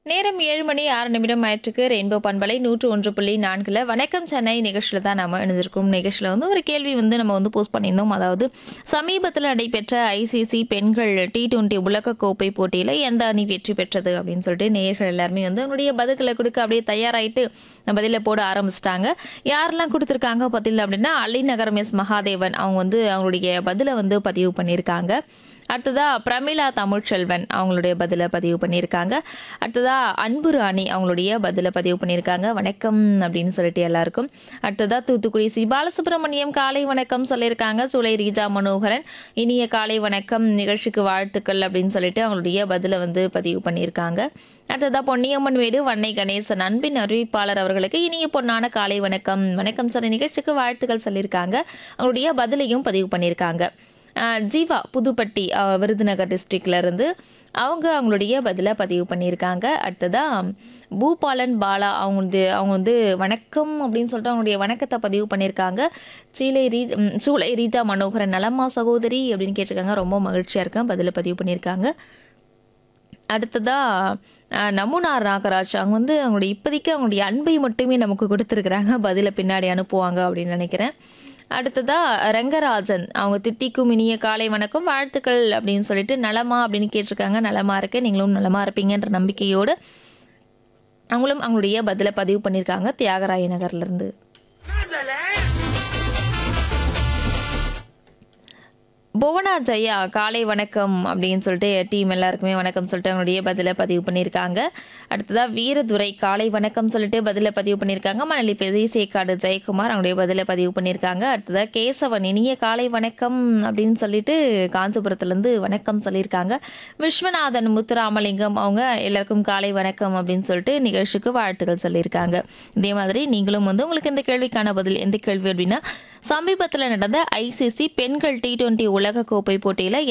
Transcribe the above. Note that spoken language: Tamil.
நேரம் ஏழு மணி ஆறு நிமிடம் ஆயிற்றுக்கு ரெயின்போ பண்பலை நூற்று ஒன்று புள்ளி நான்கில் வணக்கம் சென்னை நிகழ்ச்சியில் தான் நம்ம இணைஞ்சிருக்கோம் நிகழ்ச்சியில் வந்து ஒரு கேள்வி வந்து நம்ம வந்து போஸ்ட் பண்ணியிருந்தோம் அதாவது சமீபத்தில் நடைபெற்ற ஐசிசி பெண்கள் டி டுவெண்ட்டி உலகக்கோப்பை போட்டியில் எந்த அணி வெற்றி பெற்றது அப்படின்னு சொல்லிட்டு நேயர்கள் எல்லாருமே வந்து அவங்களுடைய பதில்களை கொடுக்க அப்படியே தயாராயிட்டு பதில போட ஆரம்பிச்சிட்டாங்க யாரெல்லாம் கொடுத்துருக்காங்க பதில் அப்படின்னா அலிநகரம் எஸ் மகாதேவன் அவங்க வந்து அவங்களுடைய பதிலை வந்து பதிவு பண்ணியிருக்காங்க அடுத்ததா பிரமிளா தமிழ்ச்செல்வன் அவங்களுடைய பதிலை பதிவு பண்ணியிருக்காங்க அடுத்ததா அன்பு ராணி அவங்களுடைய பதிலை பதிவு பண்ணியிருக்காங்க வணக்கம் அப்படின்னு சொல்லிட்டு எல்லாருக்கும் அடுத்ததா தூத்துக்குடி சி பாலசுப்ரமணியம் காலை வணக்கம் சொல்லியிருக்காங்க சூளை ரீஜா மனோகரன் இனிய காலை வணக்கம் நிகழ்ச்சிக்கு வாழ்த்துக்கள் அப்படின்னு சொல்லிட்டு அவங்களுடைய பதிலை வந்து பதிவு பண்ணியிருக்காங்க அடுத்ததா பொன்னியம்மன் வீடு வன்னை கணேசன் அன்பின் அறிவிப்பாளர் அவர்களுக்கு இனிய பொன்னான காலை வணக்கம் வணக்கம் சொல்ல நிகழ்ச்சிக்கு வாழ்த்துக்கள் சொல்லியிருக்காங்க அவங்களுடைய பதிலையும் பதிவு பண்ணியிருக்காங்க அஹ் ஜீவா புதுப்பட்டி அஹ் விருதுநகர் டிஸ்ட்ரிக்ட்ல இருந்து அவங்க அவங்களுடைய பதிலை பதிவு பண்ணியிருக்காங்க அடுத்ததா பூபாலன் பாலா அவங்க வந்து அவங்க வந்து வணக்கம் அப்படின்னு சொல்லிட்டு அவங்களுடைய வணக்கத்தை பதிவு பண்ணியிருக்காங்க சீலை ரீ ம், சூளை ரீஜா மனோகரன் நலமா சகோதரி அப்படின்னு கேட்டிருக்காங்க ரொம்ப மகிழ்ச்சியாக இருக்கேன் பதிலை பதிவு பண்ணியிருக்காங்க அடுத்ததா அஹ், நமுனார் நாகராஜ் அவங்க வந்து அவங்களுடைய இப்போதைக்கு அவங்களுடைய அன்பை மட்டுமே நமக்கு கொடுத்துருக்குறாங்க பதிலை பின்னாடி அனுப்புவாங்க அப்படின்னு நினைக்கிறேன் அடுத்ததா ரங்கராஜன் அவங்க தித்திக்கும் இனிய காலை வணக்கம் வாழ்த்துக்கள் அப்படின்னு சொல்லிட்டு நலமா அப்படின்னு கேட்டிருக்காங்க நலமா இருக்கு நீங்களும் நலமா இருப்பீங்கன்ற நம்பிக்கையோடு அவங்களும் அவங்களுடைய பதிலை பதிவு பண்ணியிருக்காங்க தியாகராய நகர்ல இருந்து புவனா ஜெயா காலை வணக்கம் அப்படின்னு சொல்லிட்டு டீம் எல்லாருக்குமே வணக்கம் சொல்லிட்டு அவங்களுடைய பதிலை பதிவு பண்ணியிருக்காங்க அடுத்ததா வீரதுரை காலை வணக்கம் சொல்லிட்டு பதிலை பதிவு பண்ணியிருக்காங்க மணலி பெரியசேக்காடு ஜெயக்குமார் அவங்களுடைய பதிலை பதிவு பண்ணியிருக்காங்க அடுத்ததா கேசவன் இனிய காலை வணக்கம் அப்படின்னு சொல்லிட்டு காஞ்சிபுரத்துலேருந்து வணக்கம் சொல்லியிருக்காங்க விஸ்வநாதன் முத்துராமலிங்கம் அவங்க எல்லாருக்கும் காலை வணக்கம் அப்படின்னு சொல்லிட்டு நிகழ்ச்சிக்கு வாழ்த்துக்கள் சொல்லியிருக்காங்க இதே மாதிரி நீங்களும் வந்து உங்களுக்கு இந்த கேள்விக்கான பதில் எந்த கேள்வி அப்படின்னா சமீபத்தில் நடந்த ஐசிசி பெண்கள் டி டுவெண்ட்டி உலகக்கோப்பை போட்டியில்